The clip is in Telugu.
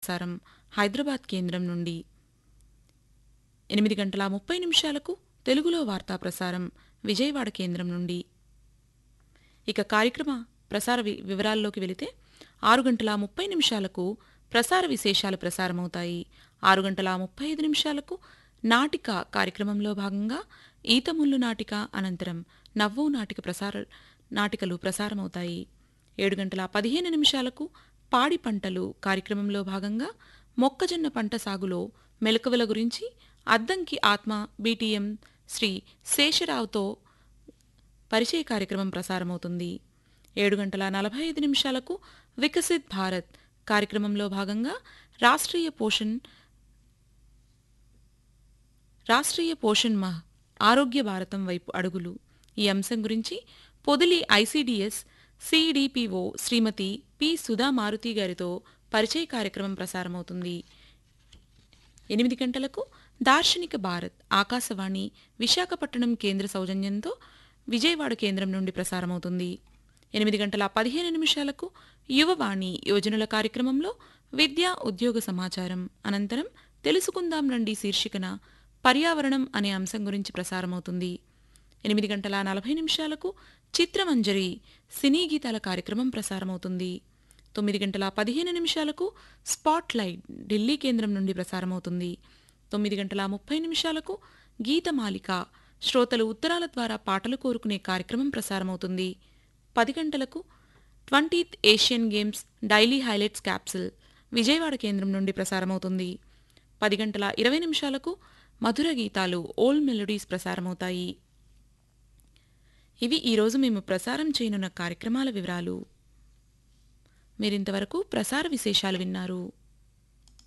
ప్రసారం హైదరాబాద్ కేంద్రం నుండి ఎనిమిది గంటల ముప్పై నిమిషాలకు తెలుగులో వార్తా ప్రసారం విజయవాడ కేంద్రం నుండి ఇక కార్యక్రమ ప్రసార వి- వివరాల్లోకి వెళితే ఆరు గంటల ముప్పై నిమిషాలకు ప్రసార విశేషాలు ప్రసారమవుతాయి ఆరు గంటల ముప్పై ఐదు నిమిషాలకు నాటిక కార్యక్రమంలో భాగంగా ఈతముళ్ళు నాటిక అనంతరం నవ్వు నాటిక ప్రసార నాటికలు ప్రసారమవుతాయి ఏడు గంటల పదిహేను నిమిషాలకు పాడి పంటలు కార్యక్రమంలో భాగంగా మొక్కజొన్న పంట సాగులో మెలకువల గురించి అద్దంకి ఆత్మ బీటీఎం శ్రీ శేషరావుతో పరిచయ కార్యక్రమం ప్రసారమవుతుంది ఏడు గంటల నలభై ఐదు నిమిషాలకు వికసిత్ భారత్ కార్యక్రమంలో భాగంగా రాష్ట్రీయ పోషణ్ రాష్ట్రీయ పోషణ్ మహ్ ఆరోగ్య భారతం వైపు అడుగులు ఈ అంశం గురించి Podili ICDS CDPO Srimati P Sudha Maruthi గారితో పరిచయ కార్యక్రమం ప్రసారమవుతుంది ఎనిమిది గంటలకు దార్శనిక భారత్ ఆకాశవాణి విశాఖపట్నం కేంద్ర సౌజన్యంతో విజయవాడ కేంద్రం నుండి ప్రసారమవుతుంది ఎనిమిది గంటల పదిహేను నిమిషాలకు యువవాణి యోజనల కార్యక్రమంలో విద్యా ఉద్యోగ సమాచారం అనంతరం తెలుసుకుందాం రండి శీర్షికన పర్యావరణం అనే అంశం గురించి ప్రసారమవుతుంది ఎనిమిది గంటల నలభై నిమిషాలకు చిత్రమంజరి సినీ గీతాల కార్యక్రమం ప్రసారమవుతుంది తొమ్మిది గంటల పదిహేను నిమిషాలకు స్పాట్ లైట్ ఢిల్లీ కేంద్రం నుండి ప్రసారమవుతుంది తొమ్మిది గంటల ముప్పై నిమిషాలకు గీతమాలిక శ్రోతలు ఉత్తరాల ద్వారా పాటలు కోరుకునే కార్యక్రమం ప్రసారమవుతుంది పది గంటలకు twentieth Asian games daily highlights capsule Vijayawada కేంద్రం నుండి ప్రసారమవుతుంది పది గంటల ఇరవై నిమిషాలకు మధుర గీతాలు ఓల్డ్ మెలోడీస్ ప్రసారమవుతాయి ఇవి ఈరోజు మేము ప్రసారం చేయనున్న కార్యక్రమాల వివరాలు మీరింతవరకు ప్రసార విశేషాలు విన్నారు